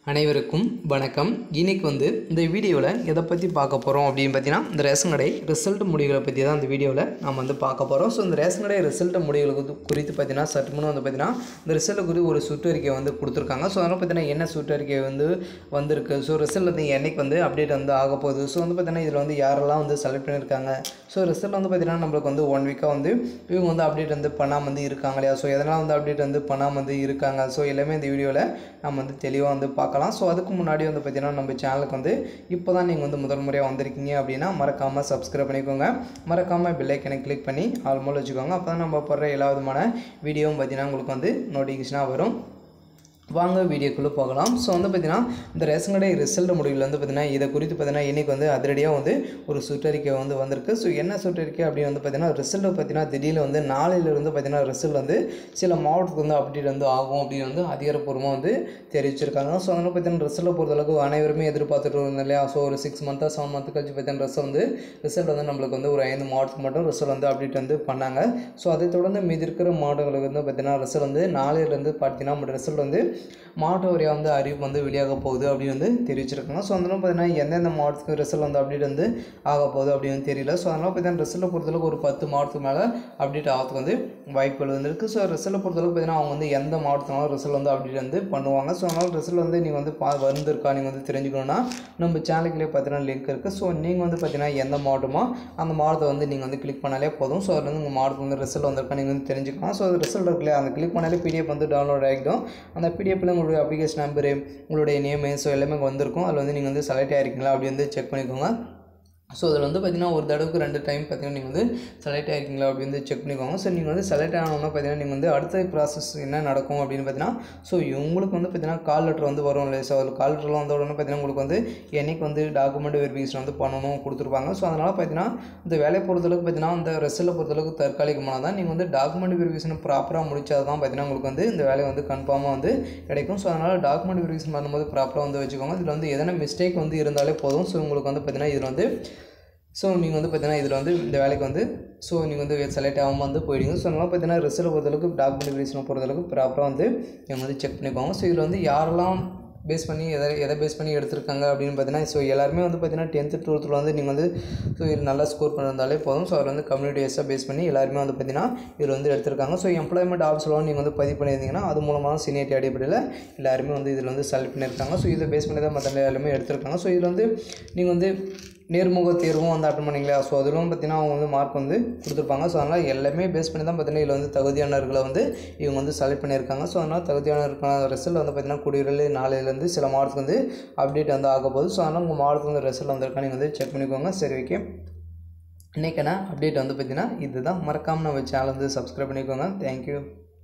அனைவருக்கும் வணக்கம் இன்னைக்கு வந்து இந்த வீடியோவில் எதை பற்றி பார்க்க போகிறோம் அப்படின்னு பார்த்தீங்கன்னா இந்த ரேஷன் கடை ரிசல்ட் முடிவுகளை பற்றி தான் இந்த வீடியோவில் நம்ம வந்து பார்க்க போகிறோம் ஸோ இந்த ரேஷன் கடை ரிசல்ட் முடிவுகள் குறித்து- குறித்து பார்த்தீங்கன்னா சற்று முன் வந்து பார்த்தீங்கன்னா இந்த ரிசல்ட் குறித்து ஒரு சுற்றறிக்கை வந்து கொடுத்துருக்காங்க ஸோ அதனால் பார்த்தீங்கன்னா என்ன சுற்றறிக்கை வந்து வந்திருக்கு ஸோ ரிசல்ட் வந்து என்னைக்கு வந்து அப்டேட் வந்து ஆக போகுது ஸோ வந்து பார்த்தீங்கன்னா இதில் வந்து யாரெல்லாம் வந்து செலக்ட் பண்ணியிருக்காங்க ஸோ ரிசல்ட் வந்து பார்த்தீங்கன்னா நம்மளுக்கு வந்து ஒன் வீக்காக வந்து இவங்க வந்து அப்டேட் வந்து பண்ணாமல் வந்து இருக்காங்க இல்லையா ஸோ எதனால் வந்து அப்டேட் வந்து பண்ணாமல் வந்து இருக்காங்க ஸோ எல்லாமே இந்த வீடியோவில் நம்ம வந்து தெளிவாக வந்து பார்க்கலாம் ஸோ அதுக்கு முன்னாடி வந்து பார்த்தீங்கன்னா நம்ம சேனலுக்கு வந்து இப்போ தான் நீங்கள் வந்து முதல் முறையாக வந்திருக்கீங்க அப்படின்னா மறக்காமல் சப்ஸ்கிரைப் பண்ணிக்கோங்க மறக்காமல் பெல்லைக்கனை கிளிக் பண்ணி ஆல்மோல் வச்சுக்கோங்க அப்போ தான் நம்ம போடுற எல்லா விதமான வீடியோவும் பார்த்தீங்கன்னா உங்களுக்கு வந்து நோட்டிஃபிகேஷனாக வரும் வாங்க வீடியோக்குள்ளே போகலாம் ஸோ வந்து பார்த்தீங்கன்னா இந்த ரேஷன் கடை ரிசல்ட் முடிவில் வந்து பார்த்தீங்கன்னா இதை குறித்து பார்த்தீங்கன்னா இன்றைக்கி வந்து அதிரடியாக வந்து ஒரு சுற்றறிக்கை வந்து வந்திருக்கு ஸோ என்ன சுற்றறிக்கை அப்படின்னு வந்து பார்த்தீங்கன்னா ரிசல்ட் பார்த்தீங்கன்னா திடீர்னு வந்து நாளையிலிருந்து பார்த்தீங்கன்னா ரிசல்ட் வந்து சில மாவட்டத்துக்கு வந்து அப்டேட் வந்து ஆகும் அப்படின்னு வந்து அதிகாரப்பூர்வமாக வந்து தெரிவிச்சிருக்காங்க ஸோ அதனால் பார்த்தீங்கன்னா ரிசல்ட்டை பொறுத்தளவுக்கு அனைவருமே எதிர்பார்த்துட்டு இருந்தோம் இல்லையா ஸோ ஒரு சிக்ஸ் மந்த்தாக செவன் மந்த் கழிச்சு பார்த்தீங்கன்னா ரிசல்ட் வந்து ரிசல்ட் வந்து நம்மளுக்கு வந்து ஒரு ஐந்து மாவட்டத்துக்கு மட்டும் ரிசல்ட் வந்து அப்டேட் வந்து பண்ணாங்க ஸோ அதை தொடர்ந்து மீதி இருக்கிற மாவட்டங்களுக்கு வந்து பார்த்தீங்கன்னா ரிசல்ட் வந்து நாளையிலேருந்து பார்த்தீங்கன்னா ரிசல்ட் வந்து மாவட்ட வாரியாக வந்து அறிவிப்பு வந்து வெளியாக போகுது அப்படின்னு வந்து தெரிவிச்சிருக்காங்க ஸோ அதனால் பார்த்தீங்கன்னா எந்தெந்த மாவட்டத்துக்கு ரிசல்ட் வந்து அப்டேட் வந்து ஆக போகுது அப்படின்னு தெரியல ஸோ அதனால் பார்த்தீங்கன்னா ரிசல்ட்டை பொறுத்தளவுக்கு ஒரு பத்து மாவட்டத்துக்கு மேலே அப்டேட் ஆகிறதுக்கு வந்து வாய்ப்புகள் வந்து இருக்குது ஸோ ரிசல்ட்டை பொறுத்தளவுக்கு பார்த்தீங்கன்னா அவங்க வந்து எந்த மாவட்டத்தினாலும் ரிசல்ட் வந்து அப்டேட் வந்து பண்ணுவாங்க ஸோ அதனால் ரிசல்ட் வந்து நீங்கள் வந்து பா வந்திருக்கா நீங்கள் வந்து தெரிஞ்சுக்கணுன்னா நம்ம சேனலுக்குள்ளே பார்த்தீங்கன்னா லிங்க் இருக்குது ஸோ நீங்கள் வந்து பார்த்தீங்கன்னா எந்த மாவட்டமோ அந்த மாவட்டத்தை வந்து நீங்கள் வந்து கிளிக் பண்ணாலே போதும் ஸோ அதில் வந்து உங்கள் மாவட்டத்தில் வந்து ரிசல்ட் வந்திருக்கா நீங்கள் வந்து தெரிஞ்சுக்கலாம் ஸோ அது ரிசல்ட் இருக்குல்லையா அந்த கிளிக் பண்ணாலே பிடிஎஃப் வந்து டவுன்லோட் ஆகிடும் அந்த பிடிஎஃப்ல உங்களுடைய அப்ளிகேஷன் நம்பரு உங்களுடைய நேமு ஸோ எல்லாமே அங்கே வந்திருக்கும் அதில் வந்து நீங்கள் வந்து செலக்ட் ஆகிருக்கீங்களா அப்படி வந்து செக் பண்ணிக்கோங்க ஸோ அதில் வந்து பார்த்தீங்கன்னா ஒரு தடவைக்கு ரெண்டு டைம் பார்த்தீங்கன்னா நீங்கள் வந்து செலக்ட் ஆகிருக்கீங்களா அப்படி வந்து செக் பண்ணிக்கோங்க ஸோ நீங்கள் வந்து செலக்ட் ஆனோன்னா பார்த்தீங்கன்னா நீங்கள் வந்து அடுத்த ப்ராசஸ் என்ன நடக்கும் அப்படின்னு பார்த்தீங்கன்னா ஸோ உங்களுக்கு வந்து பார்த்தீங்கன்னா கால் லெட்டர் வந்து வரும் இல்லை ஸோ அதில் கால் லெட்டர்லாம் வந்த உடனே பார்த்தீங்கன்னா உங்களுக்கு வந்து என்னைக்கு வந்து டாக்குமெண்ட் வெரிஃபிகேஷன் வந்து பண்ணணும் கொடுத்துருப்பாங்க ஸோ அதனால் பார்த்தீங்கன்னா இந்த வேலையை பொறுத்தளவுக்கு பார்த்தீங்கன்னா இந்த ரிசல்ட்டை பொறுத்தளவுக்கு தற்காலிகமாக தான் நீங்கள் வந்து டாக்குமெண்ட் வெரிஃபிகேஷன் ப்ராப்பராக முடிச்சா தான் பார்த்தீங்கன்னா உங்களுக்கு வந்து இந்த வேலை வந்து கன்ஃபார்மாக வந்து கிடைக்கும் ஸோ அதனால் டாக்குமெண்ட் வெரிஃபிகேஷன் பண்ணும்போது ப்ராப்பராக வந்து வச்சுக்கோங்க இதில் வந்து எதனா மிஸ்டேக் வந்து இருந்தாலே போதும் ஸோ உங்களுக்கு வந்து பார்த்தீங்கன்னா இதில் வந்து ஸோ நீங்கள் வந்து பார்த்தீங்கன்னா இதில் வந்து இந்த வேலைக்கு வந்து ஸோ நீங்கள் வந்து செலக்ட் ஆகாமல் வந்து போயிடுங்க ஸோ அதனால் பார்த்தீங்கன்னா ரிசல்ட் பொறுத்தளவுக்கு டாக்குமெண்ட் வெரிஃபிகேஷனை பொறுத்தளவுக்கு ப்ராப்பராக வந்து நீங்கள் வந்து செக் பண்ணிக்கோங்க ஸோ இதில் வந்து யாரெல்லாம் பேஸ் பண்ணி எதை எதை பேஸ் பண்ணி எடுத்திருக்காங்க அப்படின்னு பார்த்தீங்கன்னா ஸோ எல்லாருமே வந்து பார்த்தீங்கன்னா டென்த்து டுவெல்த்தில் வந்து நீங்கள் வந்து ஸோ இதில் நல்லா ஸ்கோர் பண்ணியிருந்தாலே போதும் ஸோ அதில் வந்து கம்யூனிட்டி வைஸாக பேஸ் பண்ணி எல்லாருமே வந்து பார்த்தீங்கன்னா இதில் வந்து எடுத்திருக்காங்க ஸோ எம்ப்ளாய்மெண்ட் ஆஃபீஸில் நீங்கள் வந்து பதிவு பண்ணியிருந்தீங்கன்னா அது மூலமாக சீனியரிட்டி அடிப்படையில் எல்லாருமே வந்து இதில் வந்து செலக்ட் பண்ணியிருக்காங்க ஸோ இதை பேஸ் பண்ணி தான் மற்ற எல்லாருமே எடுத்திருக்காங்க ஸோ இதில் வந்து நீங்கள் வந்து நேர்முக தேர்வும் வந்து அட்டன் பண்ணிங்களா ஸோ அதிலும் பார்த்தீங்கன்னா அவங்க வந்து மார்க் வந்து கொடுத்துருப்பாங்க ஸோ அதனால் எல்லாமே பேஸ் பண்ணி தான் பார்த்தீங்கன்னா இதில் வந்து தகுதியானவர்களை வந்து இவங்க வந்து செலக்ட் பண்ணியிருக்காங்க ஸோ அதனால் தகுதியானவருக்கான ரிசல்ட் வந்து பார்த்தீங்கன்னா குடியுரில் நாளையிலேருந்து சில மாவட்டத்துக்கு வந்து அப்டேட் வந்து ஆக போகுது ஸோ அதனால் உங்கள் மாவட்டத்துக்கு வந்து ரிசல்ட் வந்திருக்கா நீங்கள் வந்து செக் பண்ணிக்கோங்க சரி ஓகே இன்றைக்கான அப்டேட் வந்து பார்த்தீங்கன்னா இதுதான் மறக்காமல் நம்ம சேனல் வந்து சப்ஸ்கிரைப் பண்ணிக்கோங்க தேங்க்யூ